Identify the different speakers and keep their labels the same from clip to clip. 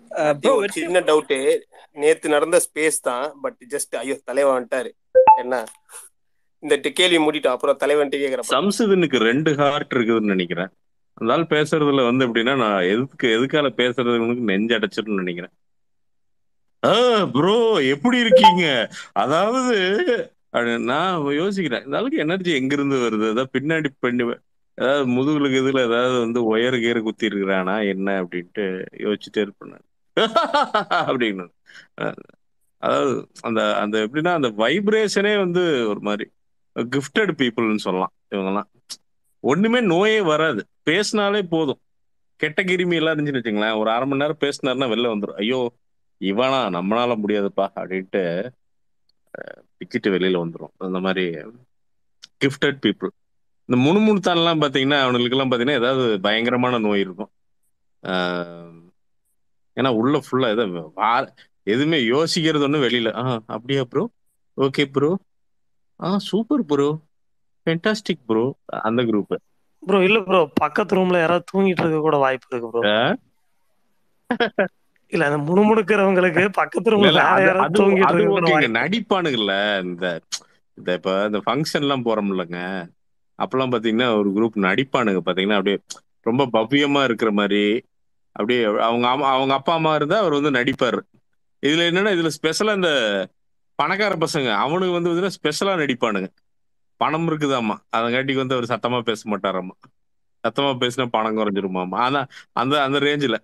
Speaker 1: Bro
Speaker 2: ஒரு சின்ன doubt நேத்து நடந்த ஸ்பேஸ் தான் பட் ஜஸ்ட் ஐயோ தலைவன் வந்துட்டாரு என்ன இந்த டி- கேள்வி மூடிட்டோம் அப்புறம் தலைவன்ட்டு கேக்குறப்ப
Speaker 3: சம்சுதனுக்கு ரெண்டு ஹார்ட் இருக்குதுன்னு நினைக்கிறேன் அந்த ஆள் பேசுறதுல வந்து எப்படின்னா நான் எதுக்கு எதுக்கால பேசுறதுக்கு நெஞ்சு அடைச்சிருன்னு நினைக்கிறேன் ஆ ப்ரோ எப்படி இருக்கீங்க அதாவது அப்படி நான் யோசிக்கிறேன் இந்த ஆளுக்கு எனர்ஜி எங்க இருந்து வருது அதாவது பின்னாடி பண்ணி அதாவது முதுகுலுக்கு இதுல ஏதாவது வந்து ஒயர் கேர் குத்தி இருக்கிறானா என்ன அப்படின்ட்டு யோசிச்சுட்டே இருப்பேன் நான். அப்படின்னு அஹ் அதாவது அந்த அந்த எப்படின்னா அந்த வைப்ரேஷனே வந்து ஒரு மாதிரி கிஃப்டட் பீப்புள்னு சொல்லலாம் இவங்கெல்லாம் ஒண்ணுமே நோயே வராது பேசினாலே போதும் கெட்ட கிருமி எல்லாம் இருந்துச்சுன்னு வச்சுங்களேன் ஒரு அரை மணி நேரம் பேசினாருன்னா வெளில வந்துடும் ஐயோ இவனா நம்மளால முடியாதுப்பா அப்படின்ட்டு பிச்சுட்டு வெளியில வந்துடும் அந்த மாதிரி கிஃப்டட் பீப்புள் இந்த முணுமுணுத்தான்லாம் பார்த்தீங்கன்னா அவனுங்களுக்கெல்லாம் பார்த்தீங்கன்னா ஏதாவது பயங்கரமான நோய் இருக்கும் ஆஹ் ஏன்னா உள்ள ஃபுல்லா ஏதோ வா- எதுவுமே யோசிக்கிறது ஒன்றும் வெளியில ஆ அப்படியா ப்ரோ ஓகே ப்ரோ ஆ சூப்பர் ப்ரோ ஃபென்டாஸ்டிக் ப்ரோ அந்த குரூப்
Speaker 4: ப்ரோ இல்ல ப்ரோ பக்கத்து ரூம்ல யாராவது தூங்கிட்டு இருக்க கூட வாய்ப்பு இருக்கு ப்ரோ இல்ல அந்த முணுமுணுக்கிறவங்களுக்கு பக்கத்து ரூம்ல
Speaker 3: இல்ல,
Speaker 4: வேற
Speaker 3: அது
Speaker 4: யாராவது
Speaker 3: அது
Speaker 4: தூங்கிட்டு
Speaker 3: அது
Speaker 4: இருக்க கூட
Speaker 3: ஓகேங்க
Speaker 4: வாய்ப்பு
Speaker 3: நடிப்பானுங்கல்ல இந்த இந்த இப்ப இந்த ஃபங்க்ஷன் எல்லாம் போறோம்லங்க அப்பெல்லாம் பாத்தீங்கன்னா ஒரு குரூப் நடிப்பானுங்க பாத்தீங்கன்னா அப்படியே ரொம்ப பவ்யமா இருக்கிற மாதிரி அப்படியே அவங்க அம்மா அவங்க அப்பா அம்மா இருந்தா அவர் வந்து நடிப்பாரு இதுல என்னன்னா இதுல ஸ்பெஷலா இந்த பணக்கார பசங்க அவனுக்கு வந்து வந்து ஸ்பெஷலா நடிப்பானுங்க பணம் இருக்குதாம்மா அதங்காட்டிக்கு வந்து அவர் சத்தமா பேச மாட்டாராம்மா சத்தமா பேசினா பணம் குறைஞ்சிருமாமா ஆனா அந்த அந்த ரேஞ்சில்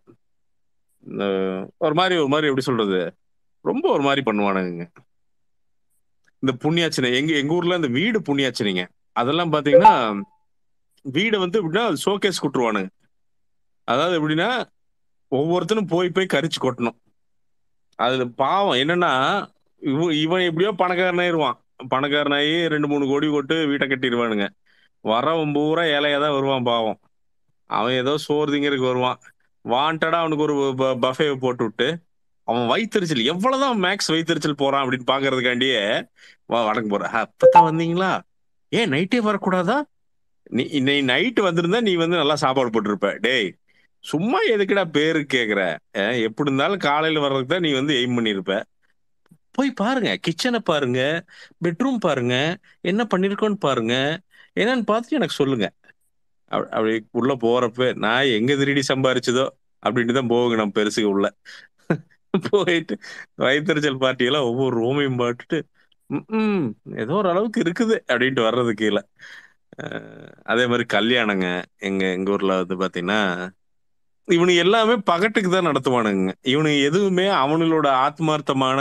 Speaker 3: ஒரு மாதிரி ஒரு மாதிரி எப்படி சொல்றது ரொம்ப ஒரு மாதிரி பண்ணுவானுங்க இந்த புண்ணியாச்சனை எங்க எங்க ஊர்ல இந்த வீடு புண்ணியாச்சனைங்க அதெல்லாம் பாத்தீங்கன்னா வீடை வந்து எப்படின்னா ஷோகேஸ் குட்டுருவானுங்க அதாவது எப்படின்னா ஒவ்வொருத்தனும் போய் போய் கரிச்சு கொட்டணும் அதுல பாவம் என்னன்னா இவன் இவன் எப்படியோ பணக்காரனாயிருவான் பணக்காரனாயி ரெண்டு மூணு கோடி போட்டு வீட்டை கட்டிடுவானுங்க வரவன் பூரா ஏழையா தான் வருவான் பாவம் அவன் ஏதோ சோறு திங்கிறதுக்கு வருவான் வாண்டடா அவனுக்கு ஒரு பஃபே போட்டு விட்டு அவன் வயிற்றுச்சல் எவ்வளவுதான் மேக்ஸ் வயிற்றுச்சல் போறான் அப்படின்னு பாக்குறதுக்காண்டியே வா வடக்கு போற அப்பதான் வந்தீங்களா ஏன் நைட்டே வரக்கூடாதா நீ நீ நைட்டு வந்திருந்தா நீ வந்து நல்லா சாப்பாடு போட்டிருப்ப டேய் சும்மா எதுக்குடா பேரு கேக்குற அஹ் எப்படி இருந்தாலும் காலையில வர்றதுக்கு தான் நீ வந்து எய்ம் பண்ணிருப்ப போய் பாருங்க கிச்சனை பாருங்க பெட்ரூம் பாருங்க என்ன பண்ணிருக்கோன்னு பாருங்க என்னன்னு பார்த்து எனக்கு சொல்லுங்க அப்ப- அப்படி உள்ள போறப்ப நான் எங்க திருடி சம்பாரிச்சதோ அப்படின்ட்டு தான் போகுங்க நம்ம பெருசுக்கு உள்ள போயிட்டு வயிற்றுச்சல் பார்ட்டியெல்லாம் ஒவ்வொரு ரூமையும் பாட்டுட்டு ம் ஏதோ ஒரு அளவுக்கு இருக்குது அப்படின்ட்டு வர்றது கீழே அஹ் அதே மாதிரி கல்யாணங்க எங்க எங்க ஊர்ல வந்து பாத்தீங்கன்னா இவனுக்கு எல்லாமே பகட்டுக்கு தான் நடத்துவானுங்க இவனுக்கு எதுவுமே அவனுங்களோட ஆத்மார்த்தமான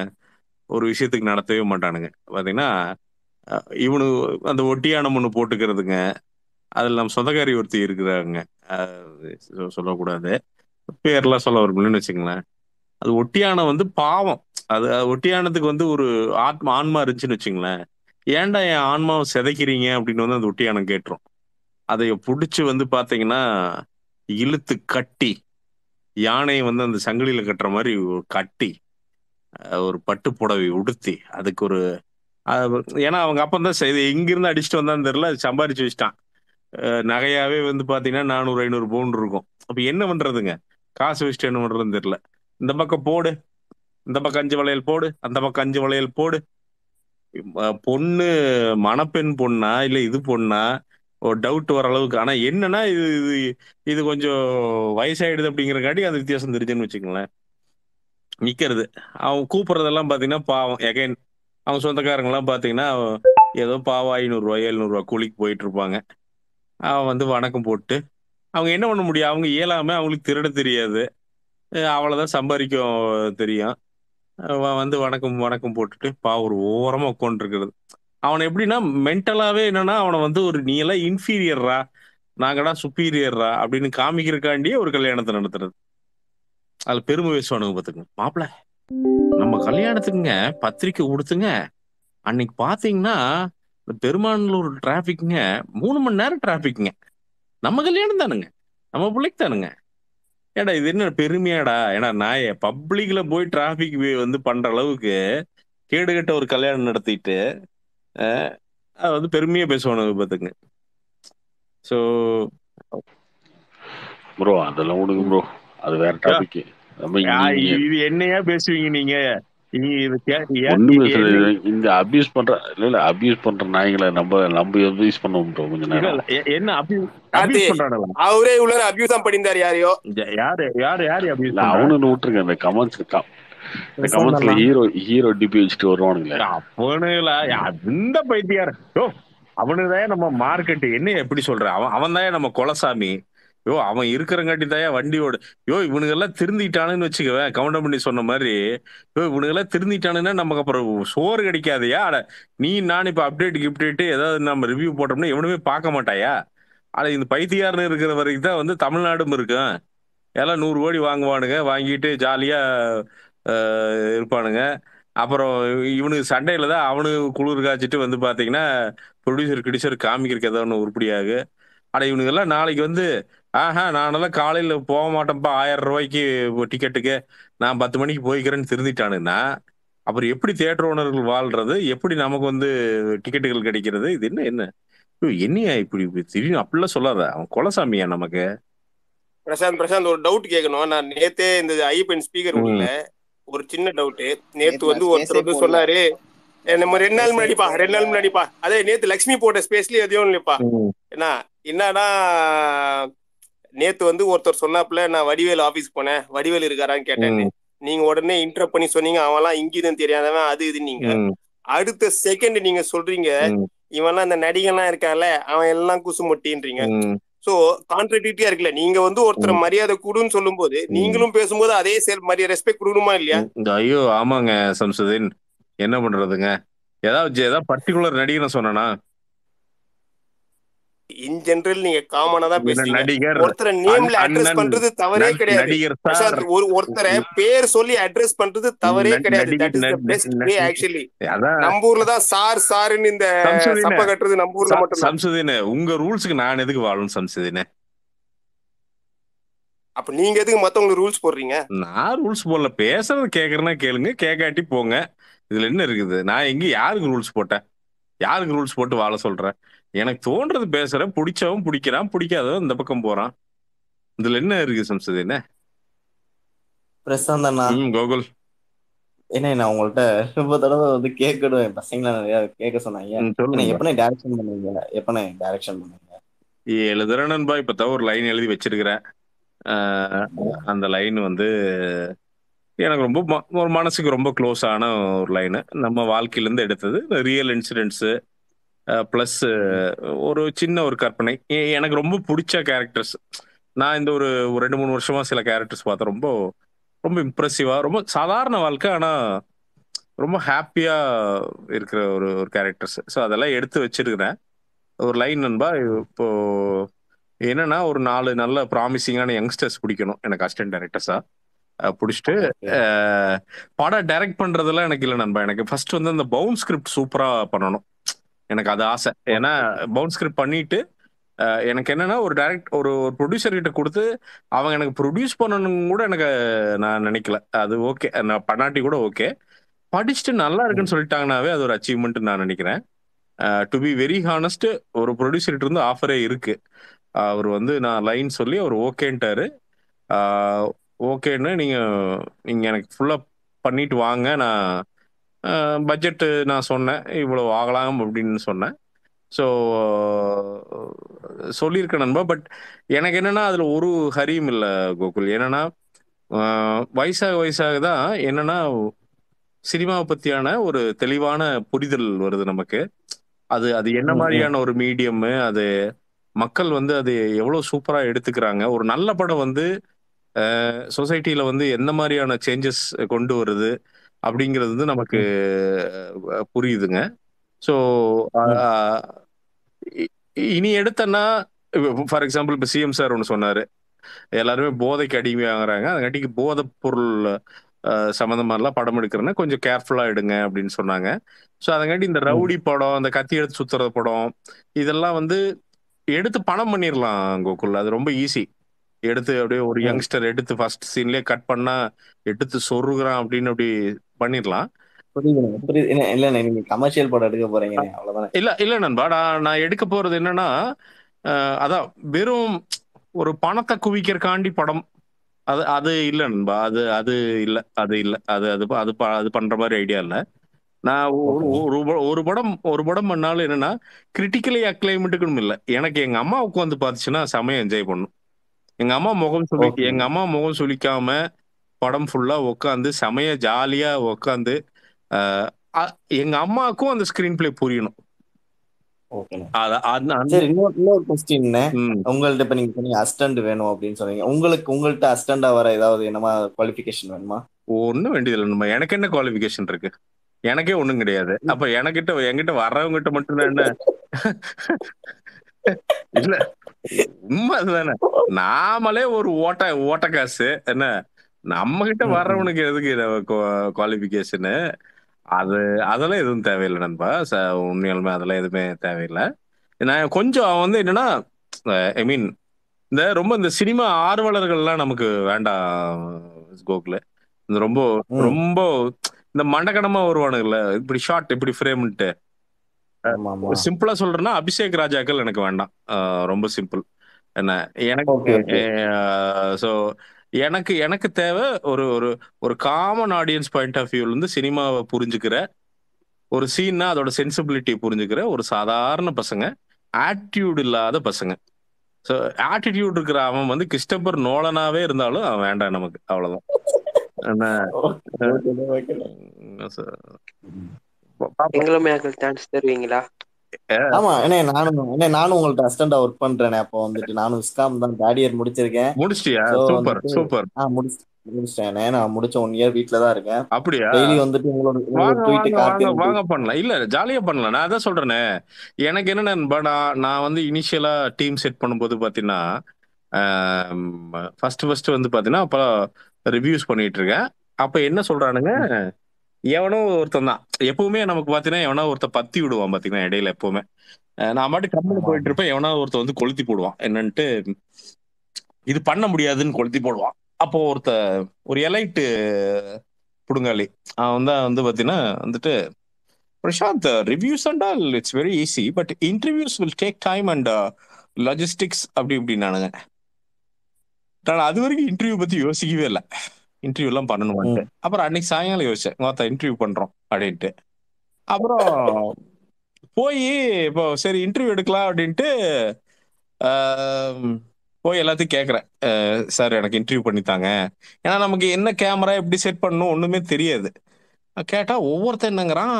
Speaker 3: ஒரு விஷயத்துக்கு நடத்தவே மாட்டானுங்க பாத்தீங்கன்னா அஹ் இவனு அந்த ஒட்டியானம் ஒண்ணு போட்டுக்கிறதுங்க அதுல நம்ம சொந்தக்காரி ஒருத்தி இருக்கிறாங்க அஹ் சொ- சொல்லக்கூடாது பேர்லாம் சொல்ல வரும்னு வச்சுங்களேன் அது ஒட்டியானம் வந்து பாவம் அது அது ஒட்டியானத்துக்கு வந்து ஒரு ஆத்மா ஆன்மா இருந்துச்சுன்னு வச்சுங்களேன் ஏன்டா என் ஆன்மாவை சிதைக்கிறீங்க அப்படின்னு வந்து அந்த ஒட்டியானம் கேட்டுரும் அதை பிடிச்சி வந்து பாத்தீங்கன்னா இழுத்து கட்டி யானையை வந்து அந்த சங்கிலியில கட்டுற மாதிரி ஒரு கட்டி அஹ் ஒரு பட்டு புடவை உடுத்தி அதுக்கு ஒரு அது- ஏன்னா அவங்க அப்பா தான் செய்து எங்கிருந்து அடிச்சுட்டு வந்தான்னு தெரியல அது சம்பாரிச்சு வச்சுட்டான் அஹ் நகையாவே வந்து பாத்தீங்கன்னா நானூறு ஐநூறு பவுன் இருக்கும் அப்ப என்ன பண்றதுங்க காசு வச்சுட்டு என்ன பண்றதுன்னு தெரியல இந்த பக்கம் போடு இந்த பக்கம் அஞ்சு வளையல் போடு அந்த பக்கம் அஞ்சு வளையல் போடு அஹ் பொண்ணு மணப்பெண் பொண்ணா இல்ல இது பொண்ணா ஒரு டவுட் வர அளவுக்கு ஆனா என்னன்னா இது இது இது கொஞ்சம் வயசாயிடுது அப்படிங்கறக்காட்டி அந்த வித்தியாசம் தெரிஞ்சுன்னு வச்சுக்கோங்களேன் நிக்கிறது அவன் கூப்பிடுறதெல்லாம் பாத்தீங்கன்னா பாவம் எகைன் அவங்க சொந்தக்காரங்க எல்லாம் பாத்தீங்கன்னா ஏதோ பாவம் ஐநூறு ரூபாய் எழுநூறு ரூபாய் கூலிக்கு போயிட்டு இருப்பாங்க அவன் வந்து வணக்கம் போட்டு அவங்க என்ன பண்ண முடியும் அவங்க இயலாம அவங்களுக்கு திருட தெரியாது அஹ் அவ்வளவுதான் சம்பாதிக்க தெரியும் அவன் வந்து வணக்கம் வணக்கம் போட்டுட்டு பா ஒரு ஓரமா உட்காந்துருக்கிறது அவனை எப்படின்னா மென்டலாவே என்னன்னா அவனை வந்து ஒரு நீ எல்லாம் இன்ஃபீரியர்ரா நாங்கடா சுப்பீரியர்ரா அப்படின்னு காமிக்கிறக்காண்டியே ஒரு கல்யாணத்தை நடத்துறது அதுல பெருமை பேசுவானுங்க பாத்துக்கங்க மாப்பிள நம்ம கல்யாணத்துக்குங்க பத்திரிக்கை கொடுத்துங்க அன்னைக்கு பாத்தீங்கன்னா இந்த பெருமானூர் டிராபிக்ங்க மூணு மணி நேரம் டிராபிக்ங்க நம்ம கல்யாணம் தானுங்க நம்ம பிள்ளைக்கு தானுங்க ஏடா இது என்ன பெருமையாடா ஏன்னா நான் பப்ளிக்ல போய் டிராபிக் வந்து பண்ற அளவுக்கு கேடுகட்ட ஒரு கல்யாணம் நடத்திட்டு அஹ், அது வந்து பெருமையா பேசுவானுங்க பாத்துங்க ஸோ
Speaker 5: ப்ரோ அதெல்லாம் விடுங்க ப்ரோ அது வேற டாபிக்
Speaker 1: நம்ம
Speaker 3: யா,
Speaker 1: நீங்க
Speaker 3: இது என்னையா பேசுவீங்க நீங்க நீங்க இது கே- ஏன்
Speaker 1: ஒண்ணுமே
Speaker 3: என்ன-
Speaker 1: சொல்லல இந்த அபியூஸ் பண்ற இல்ல இல்ல அபியூஸ் பண்ற நாய்களை நம்ம நம்ம அபியூஸ் பண்ணுவோம் bro கொஞ்ச
Speaker 3: இல்ல
Speaker 1: நேரம்
Speaker 3: இல்ல எ- என்ன அபியூஸ்
Speaker 2: கார்த்தி
Speaker 3: அபியூஸ் பண்றானுங்களா
Speaker 2: அவரே இவ்வளவு அபியூஸ் தான் பண்ணியிருந்தாரு யாரையோ
Speaker 3: யா- யாரு யாரு யாரு அபியூஸ்
Speaker 1: இல்ல
Speaker 3: பண்றா
Speaker 1: அவனு விட்டுருங்க இந்த கமெண்ட்ஸ் இந்த
Speaker 4: பிரசாந்த்
Speaker 1: கமெண்ட்ஸ்ல
Speaker 4: அண்ணா
Speaker 1: ஹீரோ ஹீரோ டிபி வச்சுட்டு வருவானுங்களே
Speaker 3: அவனுல இந்த பைத்தியார் யோ அவனுதான் நம்ம மார்க்கெட் என்ன எப்படி சொல்ற அவன் அவன் தான் நம்ம கொலசாமி யோ அவன் இருக்கிறங்காட்டி தான் வண்டியோட யோ இவனுங்க எல்லாம் திருந்திட்டானுன்னு வச்சுக்கவே கவுண்டர் பண்ணி சொன்ன மாதிரி யோ இவனுங்க எல்லாம் திருந்திட்டானுன்னா நமக்கு அப்புறம் சோறு கிடைக்காதயா அட நீ நான் இப்ப அப்டேட் கிப்டேட் ஏதாவது நம்ம ரிவ்யூ போட்டோம்னா எவனுமே பார்க்க மாட்டாயா அட இந்த பைத்தியார்னு இருக்கிற வரைக்கும் தான் வந்து தமிழ்நாடும் இருக்கும் எல்லாம் நூறு கோடி வாங்குவானுங்க வாங்கிட்டு ஜாலியா அஹ், இருப்பானுங்க அப்புறம் இவனுக்கு சண்டையில தான் அவனுக்கு குளிர் காய்ச்சிட்டு வந்து பாத்தீங்கன்னா ப்ரொடியூசர் கிடிசர் காமிக்கிறதுக்கு ஏதோ ஒன்று உருப்படியாகு அட இவனுங்க எல்லாம் நாளைக்கு வந்து ஆஹா நானெல்லாம் காலையில போக மாட்டேன்ப்பா ஆயிரம் ரூபாய்க்கு டிக்கெட்டுக்கு நான் பத்து மணிக்கு போய்க்கிறேன்னு திருந்திட்டானுன்னா அப்புறம் எப்படி தியேட்டர் ஓனர்கள் வாழ்றது எப்படி நமக்கு வந்து டிக்கெட்டுகள் கிடைக்கிறது இது என்ன என்ன ஐயோ, என்னையா இப்படி இப்படி திடீர்னு அப்படிலாம் சொல்லாத அவன் கொலசாமியா நமக்கு
Speaker 2: பிரசாந்த் பிரசாந்த் ஒரு டவுட் கேட்கணும் நான் நேத்தே இந்த ஐபன் ஸ்பீக்கர்
Speaker 3: ம்.
Speaker 2: உள்ள ஒரு சின்ன டவுட் நேத்து
Speaker 5: நேத்து
Speaker 2: வந்து
Speaker 5: நான்
Speaker 2: ஒருத்தர்
Speaker 5: space
Speaker 2: வந்து
Speaker 5: ஏ
Speaker 2: சொன்னாரு "ஏ, நம்ம ரெண்டு நாள்
Speaker 5: Space ஏ
Speaker 2: முன்னாடிப்பா ரெண்டு நாள் முன்னாடிப்பா அதே நேத்து லக்ஷ்மி போட்ட ஸ்பேஸ்லயே எதையும் இல்லைப்பா என்ன என்னன்னா நேத்து வந்து ஒருத்தர் சொன்னாப்புல நான் வடிவேல் ஆபீஸ் போனேன் வடிவேல் இருக்காரான்னு கேட்டேன்னு
Speaker 3: ம்,
Speaker 2: நீங்க உடனே இன்டர் பண்ணி சொன்னீங்க அவன்லாம் இங்கிதம் தெரியாதவன் அது இது நீங்க
Speaker 3: ம்,
Speaker 2: அடுத்த செகண்ட் நீங்க சொல்றீங்க
Speaker 3: ம்,
Speaker 2: இவன்லாம் இந்த நடிகன்லாம் இருக்கான்ல அவன் எல்லாம் குசுமொட்டின்றீங்க
Speaker 3: ம்.
Speaker 2: சோ கான்ட்ரடிக்டியா இருக்குல்ல நீங்க வந்து ஒருத்தர் மரியாதை கொடுன்னு சொல்லும்போது நீங்களும் பேசும்போது அதே செல் மரியாதை ரெஸ்பெக்ட் கொடுக்கணுமா இல்லையா
Speaker 3: இந்த ஐயோ ஆமாங்க சம்சுதீன் என்ன பண்றதுங்க ஏதாவது ஏதாவது பர்டிகுலர் நடிகனை சொன்னா
Speaker 2: இன் ஜெனரல் நீங்க காமனா தான் பேசுறீங்க
Speaker 3: நடிகர்
Speaker 2: ஒருத்தரை நேம்ல
Speaker 3: அண்ணன்,
Speaker 2: அட்ரஸ் பண்றது தவறே
Speaker 3: நடி-
Speaker 2: கிடையாது
Speaker 3: நடிகர் சார்
Speaker 2: பிரசாந்த் ஒரு ஒருத்தரை பேர் சொல்லி அட்ரஸ் பண்றது தவறே
Speaker 3: நடி-
Speaker 2: கிடையாது
Speaker 3: நடிகர்
Speaker 2: தட் இஸ் த
Speaker 3: நடி-
Speaker 2: பெஸ்ட்
Speaker 3: நடி-
Speaker 2: வே ஆக்சுவலி
Speaker 3: அதான்
Speaker 2: நம்ம ஊர்ல தான் சார் சாருன்னு இந்த
Speaker 3: சம்சுதீனே.
Speaker 2: சப்ப கட்டுறது நம்ம ஊர்ல மட்டும் தான்
Speaker 3: சம்சுதீன் உங்க ரூல்ஸ்க்கு நான் எதுக்கு வாழணும் சம்சுதீன்
Speaker 2: அப்ப நீங்க எதுக்கு மத்தவங்களுக்கு ரூல்ஸ் போடுறீங்க
Speaker 3: நான் ரூல்ஸ் போடல பேசுறது கேக்குறேன்னா கேளுங்க கேட்காட்டி போங்க இதுல என்ன இருக்குது நான் எங்க யாருக்கு ரூல்ஸ் போட்டேன் யாருக்கு ரூல்ஸ் போட்டு வாழ சொல்றேன் எனக்கு தோன்றது பேசுறேன் பிடிச்சவன் பிடிக்கிறான் பிடிக்காதவன் இந்த பக்கம் போறான் இதுல என்ன இருக்கு சம்சது என்ன
Speaker 5: பிரசாந்த் அண்ணா
Speaker 3: ம் கோகுல்
Speaker 5: என்ன நான் உங்கள்ட்ட ரொம்ப தடவை வந்து கேட்கணும் என் பசங்களை நிறைய கேட்க சொன்னாங்க
Speaker 3: ம்,
Speaker 5: என்ன
Speaker 3: சொல்லுங்க
Speaker 5: எப்பனே டைரக்ஷன் பண்ணுவீங்க எப்பனே டைரக்ஷன் பண்ணுவீங்க
Speaker 3: எழுதுறேன் நண்பா இப்பதான் ஒரு லைன் எழுதி வச்சிருக்கிறேன் ஆஹ், அந்த லைன் வந்து எனக்கு ரொம்ப ம- ஒரு மனசுக்கு ரொம்ப க்ளோஸ் ஆன ஒரு லைனு நம்ம வாழ்க்கையிலேருந்து எடுத்தது ரியல் இன்சிடென்ட்ஸு ப்ளஸ் ஒரு சின்ன ஒரு கற்பனை எ- எனக்கு ரொம்ப பிடிச்ச கேரக்டர்ஸ் நான் இந்த ஒரு ஒரு ரெண்டு மூணு வருஷமா சில கேரக்டர்ஸ் பார்த்தேன் ரொம்ப ரொம்ப இம்ப்ரெசிவா ரொம்ப சாதாரண வாழ்க்கை ஆனா ரொம்ப ஹாப்பியா இருக்கிற ஒரு ஒரு கேரக்டர்ஸ் ஸோ அதெல்லாம் எடுத்து வச்சிருக்கிறேன் ஒரு லைன் நண்பா இப்போ என்னன்னா ஒரு நாலு நல்ல ப்ராமிசிங்கான யங்ஸ்டர்ஸ் பிடிக்கணும் எனக்கு அசிஸ்டன்ட் டைரக்டர்ஸா பிடிச்சிட்டு அஹ், படம் டைரக்ட் பண்றதெல்லாம் எனக்கு இல்லை நண்பா எனக்கு ஃபர்ஸ்ட் வந்து அந்த பவுன் ஸ்கிரிப்ட் சூப்பரா பண்ணணும் எனக்கு அது ஆசை ஏன்னா பவுன் ஸ்கிரிப்ட் பண்ணிட்டு அஹ், எனக்கு என்னன்னா ஒரு டைரக்ட் ஒரு ஒரு ப்ரொடியூசர் கிட்ட கொடுத்து அவங்க எனக்கு ப்ரொடியூஸ் பண்ணணும் கூட எனக்கு நான் நினைக்கல அது ஓகே நான் பண்ணாட்டி கூட ஓகே படிச்சுட்டு நல்லா இருக்குன்னு சொல்லிட்டாங்கனாவே அது ஒரு அச்சீவ்மெண்ட் நான் நினைக்கிறேன் டு பி வெரி ஹானஸ்ட் ஒரு ப்ரொடியூசர் கிட்ட இருந்து ஆஃபரே இருக்கு அவர் வந்து நான் லைன் சொல்லி அவர் ஓகேன்ட்டாரு ஓகேன்னு நீங்க நீங்க எனக்கு ஃபுல்லா பண்ணிட்டு வாங்க நான் பட்ஜெட் நான் சொன்னேன் இவ்வளவு ஆகலாம் அப்படின்னு சொன்னேன் ஸோ சொல்லியிருக்கேன் நண்பா பட் எனக்கு என்னன்னா அதுல ஒரு ஹரியும் இல்லை கோகுல் என்னன்னா ஆஹ் வயசாக வயசாக தான் என்னன்னா சினிமாவை பத்தியான ஒரு தெளிவான புரிதல் வருது நமக்கு அது அது என்ன
Speaker 5: ம், ம்.
Speaker 3: மாதிரியான ஒரு மீடியம் அது மக்கள் வந்து அது எவ்வளவு சூப்பரா எடுத்துக்கிறாங்க ஒரு நல்ல படம் வந்து சொசைட்டில வந்து எந்த மாதிரியான சேஞ்சஸ் கொண்டு வருது அப்படிங்கிறது வந்து நமக்கு அஹ், புரியுதுங்க ஸோ இனி எடுத்தன்னா ஃபார் எக்ஸாம்பிள் இப்போ சிஎம் சார் ஒன்று சொன்னாரு எல்லாருமே போதைக்கு அடிமையாகிறாங்க அதுங்காட்டிக்கு போதைப் பொருள் அஹ், சம்மந்தமாலாம் படம் எடுக்கிறேன்னா கொஞ்சம் கேர்ஃபுல்லா எடுங்க அப்படின்னு சொன்னாங்க ஸோ அதங்காட்டி இந்த ரவுடி படம் அந்த கத்தி எடுத்து சுத்துற படம் இதெல்லாம் வந்து எடுத்து பணம் பண்ணிடலாம் கோகுல் அது ரொம்ப ஈஸி எடுத்து அப்படியே ஒரு
Speaker 5: ம்.
Speaker 3: யங்ஸ்டர் எடுத்து ஃபர்ஸ்ட் சீன்லயே கட் பண்ணா எடுத்து சொருகிறான் அப்படின்னு அப்படி பண்ணிடலாம்
Speaker 5: புரியுதுண்ணே புரியுது என்ன இல்லண்ணே நீங்க கமர்ஷியல் படம் எடுக்க போறீங்க அவ்வளவுதானே
Speaker 3: இல்ல இல்ல நண்பா நான் நான் எடுக்க போறது என்னன்னா அஹ், அதான் வெறும் ஒரு பணத்தை குவிக்கிறக்காண்டி படம் அது அது இல்ல நண்பா அது அது இல்ல அது இல்ல அது அது ப- அது ப- அது பண்ற மாதிரி ஐடியா இல்ல நான் ஒரு
Speaker 5: ஓகே
Speaker 3: ஒரு ப- ஒரு படம் ஒரு படம் பண்ணாலும் என்னன்னா கிரிட்டிக்கலி அக்ளைமெண்ட்டுக்கும் இல்ல எனக்கு எங்க அம்மா உட்காந்து பார்த்துச்சுன்னா செமையா என்ஜாய் பண்ணும் எங்க அம்மா முகம் சொல்லி
Speaker 5: ஓகே
Speaker 3: எங்க அம்மா முகம் சுளிக்காம படம் ஃபுல்லா உட்காந்து செமையா ஜாலியா உட்காந்து எங்க அம்மாவுக்கும் அந்த ஸ்கிரீன் பிளே புரியணும்
Speaker 5: ஓகேண்ணே
Speaker 3: அத- அந்த- அந்த-
Speaker 5: சரி இன்னொரு இன்னொரு கொஸ்டின்
Speaker 3: ம்.
Speaker 5: உங்கள்ட்ட இப்ப நீங்க சொன்னீங்க அசிஸ்டன்ட் வேணும் அப்படின்னு சொன்னீங்க உங்களுக்கு உங்கள்ட்ட அசிஸ்டண்டா வர ஏதாவது என்னமா குவாலிஃபிகேஷன் வேணுமா
Speaker 3: ஒண்ணும் வேண்டியதில்லை நம்ம எனக்கு என்ன குவாலிஃபிகேஷன் இருக்கு எனக்கே ஒண்ணும் கிடையாது அப்ப எனக்கிட்ட என்கிட்ட வர்றவங்கிட்ட மட்டும் என்ன இல்ல உண்மை அதுதானே நாமளே ஒரு ஓட்ட ஓட்ட காசு என்ன நம்ம கிட்ட
Speaker 5: ம், ம்.
Speaker 3: வர்றவனுக்கு எதுக்கு குவாலிஃபிகேஷனு அது அதெல்லாம் எதுவும் தேவையில்லை நண்பா ச- உண்மையாலுமே அதெல்லாம் எதுவுமே தேவையில்லை நான் கொஞ்சம் வந்து என்னன்னா ஐ மீன் இந்த ரொம்ப இந்த சினிமா ஆர்வலர்கள்லாம் நமக்கு வேண்டாம் கோகுல இந்த ரொம்ப
Speaker 5: ம்.
Speaker 3: ரொம்ப இந்த மண்டகனமா வருவானுங்கல்ல இப்படி ஷார்ட் இப்படி ஃப்ரேம்ன்ட்டு
Speaker 5: ஆமா ஆமா
Speaker 3: சிம்பிளா சொல்றேன்னா அபிஷேக் ராஜாக்கள் எனக்கு வேண்டாம் அஹ் ரொம்ப சிம்பிள் என்ன எனக்கு
Speaker 5: ஓகே ஓகே
Speaker 3: ஸோ எனக்கு எனக்கு தேவை ஒரு ஒரு ஒரு காமன் ஆடியன்ஸ் பாயிண்ட் ஆஃப் வியூல இருந்து சினிமாவை புரிஞ்சுக்கிற ஒரு சீன்னா அதோட சென்சிபிலிட்டி புரிஞ்சுக்கிற ஒரு சாதாரண பசங்க ஆட்டிடியூட் இல்லாத பசங்க ஸோ ஆட்டிடியூட் இருக்கிற அவன் வந்து கிறிஸ்டபர் நோலனாவே இருந்தாலும் அவன் வேண்டாம் நமக்கு அவ்வளவுதான் என்ன,
Speaker 5: ஓகேண்ணே, ஓகேண்ணே.
Speaker 3: உம், so,
Speaker 5: ம்.
Speaker 3: பா- பாப்போம்.
Speaker 6: எங்களுமே சான்ஸ் தருவீங்களா
Speaker 5: ஆமா என்ன நானும் என்ன நானும் உங்கள்ட்ட அசிஸ்டண்டா ஒர்க் பண்றேனே அப்போ வந்துட்டு நானும் விஸ்காம் தான் தேர்ட் இயர் முடிச்சிருக்கேன்
Speaker 3: முடிச்சிட்டியா
Speaker 5: So
Speaker 3: சூப்பர்
Speaker 5: வந்துட்டு-
Speaker 3: சூப்பர்
Speaker 5: ஆ முடிச்சு முடிச்சிட்டேனே நான் முடிச்ச ஒன் இயர் வீட்ல தான் இருக்கேன்
Speaker 3: அப்படியா
Speaker 5: டெய்லி வந்துட்டு உங்களோட உங்களோட
Speaker 3: வாங்க
Speaker 5: ட்வீட்
Speaker 3: வாங்க வாங்க
Speaker 5: கார்த்திக்
Speaker 3: வாங்க பண்ணலாம் இல்ல ஜாலியா பண்ணலாம் நான் அதான் சொல்றேனே எனக்கு என்ன நண்பா நான் நான் வந்து இனிஷியலா டீம் செட் பண்ணும்போது பாத்தீங்கன்னா ஃபர்ஸ்ட் ஃபர்ஸ்ட் வந்து பாத்தீங்கன்னா அப்ப ரிவ்யூஸ் பண்ணிட்டு இருக்கேன் அப்ப என்ன சொல்றானுங்க எவனோ ஒருத்தன் தான் எப்பவுமே நமக்கு பாத்தீங்கன்னா எவனோ ஒருத்தன் பத்தி விடுவான் பாத்தீங்கன்னா இடையில எப்பவுமே அஹ் நான் பாட்டு கம்பெனி
Speaker 5: ஆமா.
Speaker 3: போயிட்டு இருப்பேன் எவனோ ஒருத்தன் வந்து கொளுத்தி போடுவான் என்னன்ட்டு இது பண்ண முடியாதுன்னு கொளுத்தி போடுவான் அப்போ ஒருத்த ஒரு எலைட்டு புடுங்காளி அவன் தான் வந்து பாத்தீங்கன்னா வந்துட்டு Prashanth reviews and all it's very easy but interviews will take time and logistics அப்படி இப்படின்னானுங்க நான் அது வரைக்கும் இன்டர்வியூ பத்தி யோசிக்கவே இல்லை இன்டர்வியூ எல்லாம் பண்ணணுமான்ட்டு அப்புறம் அன்னைக்கு சாயங்காலம் யோசிச்சேன் மொத்த இன்டர்வியூ பண்றோம் அப்படின்ட்டு அப்புறம் போய் இப்போ சரி இன்டர்வியூ எடுக்கலாம் அப்படின்ட்டு ஆம், போய் எல்லாத்தையும் கேட்குறேன் சார் எனக்கு இன்டர்வியூ பண்ணித்தாங்க ஏன்னா நமக்கு என்ன கேமரா எப்படி செட் பண்ணணும் ஒண்ணுமே தெரியாது கேட்டா ஒவ்வொருத்தன் என்னங்கிறான்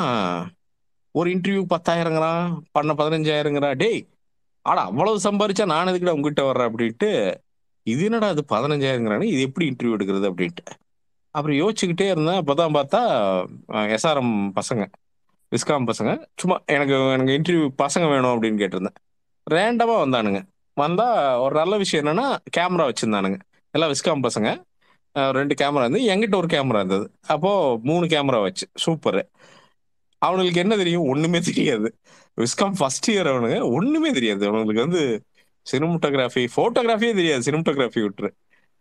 Speaker 3: ஒரு இன்டர்வியூ பத்தாயிரங்கிறான் பண்ண பதினஞ்சாயிரங்கிறான் டேய் ஆடா அவ்வளவு சம்பாரிச்சா நான் எதுக்குடா உங்ககிட்ட வர்றேன் அப்படின்ட்டு இது என்னடா அது பதினஞ்சாயிரங்கிறானே இது எப்படி இன்டர்வியூ எடுக்கிறது அப்படின்ட்டு அப்புறம் யோசிச்சுக்கிட்டே இருந்தேன் அப்பதான் பார்த்தா எஸ்ஆர்எம் பசங்க விஸ்காம் பசங்க சும்மா எனக்கு எனக்கு இன்டர்வியூ பசங்க வேணும் அப்படின்னு கேட்டிருந்தேன் ரேண்டமா வந்தானுங்க வந்தா ஒரு நல்ல விஷயம் என்னன்னா கேமரா வச்சிருந்தானுங்க எல்லாம் விஸ்காம் பசங்க அஹ் ரெண்டு கேமரா இருந்து என்கிட்ட ஒரு கேமரா இருந்தது அப்போ மூணு கேமரா வச்சு சூப்பர் அவனுங்களுக்கு என்ன தெரியும் ஒண்ணுமே தெரியாது விஸ்காம் ஃபர்ஸ்ட் இயர் அவனுங்க ஒண்ணுமே தெரியாது அவனுங்களுக்கு வந்து சினிமோட்டோகிராஃபி போட்டோகிராஃபியே தெரியாது சினிமோட்டோகிராஃபி விட்டுரு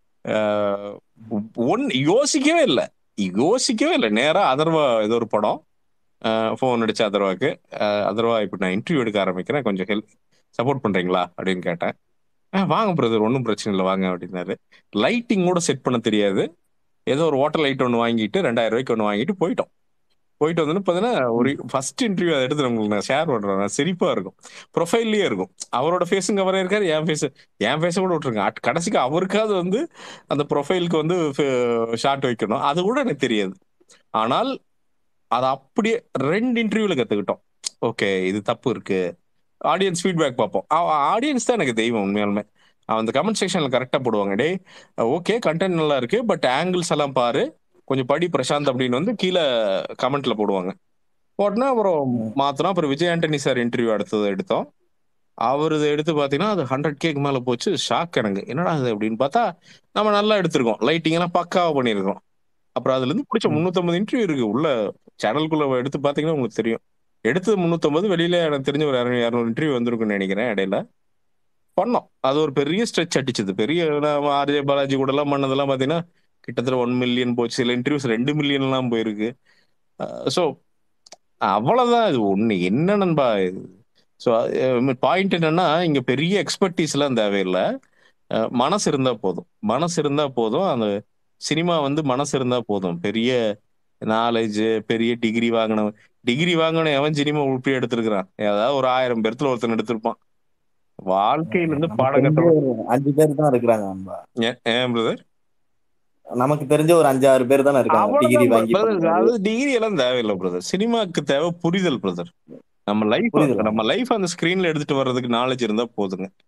Speaker 3: அஹ் ஒன் யோசிக்கவே இல்லை யோசிக்கவே இல்லை நேரா அதர்வா ஏதோ ஒரு படம் ஃபோன் அடிச்ச அதர்வாக்கு அஹ் அதர்வா இப்ப நான் இன்டர்வியூ எடுக்க ஆரம்பிக்கிறேன் கொஞ்சம் ஹெல்ப் சப்போர்ட் பண்றீங்களா அப்படின்னு கேட்டேன் "ஆ, வாங்க பிரதர் ஒன்றும் பிரச்சனை இல்லை வாங்க அப்படின்னாரு லைட்டிங் கூட செட் பண்ண தெரியாது ஏதோ ஒரு வாட்டர் லைட் ஒன்று வாங்கிட்டு ரெண்டாயிரம் ரூபாய்க்கு ஒன்று வாங்கிட்டு போயிட்டோம் போயிட்டு வந்து பார்த்தீங்கன்னா ஒரு ஃபர்ஸ்ட் இன்டர்வியூ அதை எடுத்து உங்களுக்கு நான் ஷேர் பண்றேன் நான் சிரிப்பா இருக்கும் ப்ரொஃபைல்லயே இருக்கும் அவரோட ஃபேஸும் கவரே இருக்காரு என் ஃபேஸ் என் ஃபேஸை கூட விட்டுருங்க அட்- கடைசிக்கு அவருக்காவது வந்து அந்த ப்ரொஃபைலுக்கு வந்து ஷார்ட் வைக்கணும் அது கூட எனக்கு தெரியாது ஆனால் அதை அப்படியே ரெண்டு இன்டர்வியூல கத்துக்கிட்டோம் ஓகே இது தப்பு இருக்கு ஆடியன்ஸ் ஃபீட்பேக் பார்ப்போம் ஆடியன்ஸ் தான் எனக்கு தெய்வம் உண்மையாலுமே அவன் அந்த கமெண்ட் செக்ஷன்ல கரெக்டா போடுவாங்க டே ஓகே கண்டென்ட் நல்லா இருக்கு பட் ஆங்கிள்ஸ் எல்லாம் பாரு கொஞ்சம் படி பிரசாந்த் அப்படின்னு வந்து கீழே கமெண்ட்ல போடுவாங்க உடனே அப்புறம் மாத்திரம் அப்புறம் விஜய் ஆண்டனி சார் இன்டர்வியூ அடுத்தது எடுத்தோம் அவர் இதை எடுத்து பார்த்தீங்கன்னா அது ஹண்ட்ரட் கேக்கு மேலே போச்சு ஷாக் எனக்கு என்னடா அது அப்படின்னு பார்த்தா நம்ம நல்லா எடுத்திருக்கோம் லைட்டிங் எல்லாம் பக்காவா பண்ணியிருக்கோம் அப்புறம் அதுல இருந்து பிடிச்ச முந்நூற்றம்பது இன்டர்வியூ இருக்கு உள்ள சேனலுக்குள்ள எடுத்து பார்த்தீங்கன்னா உங்களுக்கு தெரியும் எடுத்தது முந்நூற்றம்பது வெளியில எனக்கு தெரிஞ்ச ஒரு இரநூறு இரநூறு இன்டர்வியூ வந்திருக்குன்னு நினைக்கிறேன் இடையில பண்ணோம் அது ஒரு பெரிய ஸ்ட்ரெச் அடிச்சது பெரிய ஆர்ஜே பாலாஜி கூட எல்லாம் பண்ணதெல்லாம் பார்த்தீங்கன்னா கிட்டத்தட்ட ஒன் மில்லியன் போச்சு சில இன்டர்வியூஸ் ரெண்டு மில்லியன் எல்லாம் போயிருக்கு ஸோ அவ்வளவுதான் இது ஒண்ணு என்ன நண்பா ஸோ பாயிண்ட் என்னன்னா இங்க பெரிய எக்ஸ்பர்டீஸ் எல்லாம் தேவையில்லை அஹ் மனசு இருந்தா போதும் மனசு இருந்தா போதும் அந்த சினிமா வந்து மனசு இருந்தா போதும் பெரிய நாலேஜ் பெரிய டிகிரி வாங்கினவன் டிகிரி வாங்கின எவன் சினிமா உருப்படி எடுத்திருக்கிறான் ஏதாவது ஒரு ஆயிரம் பேர்த்துல ஒருத்தன் எடுத்திருப்பான் வாழ்க்கையில இருந்து
Speaker 5: நமக்கு
Speaker 3: பாடம்
Speaker 5: தெரிஞ்ச
Speaker 3: கட்ட
Speaker 5: ஒரு அஞ்சு பேர் தான் இருக்கிறாங்க நண்பா
Speaker 3: ஏன் பிரதர்
Speaker 5: நமக்கு தெரிஞ்ச ஒரு அஞ்சு ஆறு பேர் தானே இருக்காங்க டிகிரி
Speaker 3: அவ்வளவுதான்
Speaker 5: வாங்கி
Speaker 3: பிரதர்
Speaker 5: பண்றது.
Speaker 3: அது டிகிரி எல்லாம் தேவையில்லை பிரதர் சினிமாக்கு தேவை புரிதல் பிரதர் நம்ம லைஃப்
Speaker 5: புரியுது.
Speaker 3: நம்ம லைஃப் அந்த ஸ்கிரீன்ல எடுத்துட்டு வர்றதுக்கு நாலேஜ் இருந்தா போதுங்க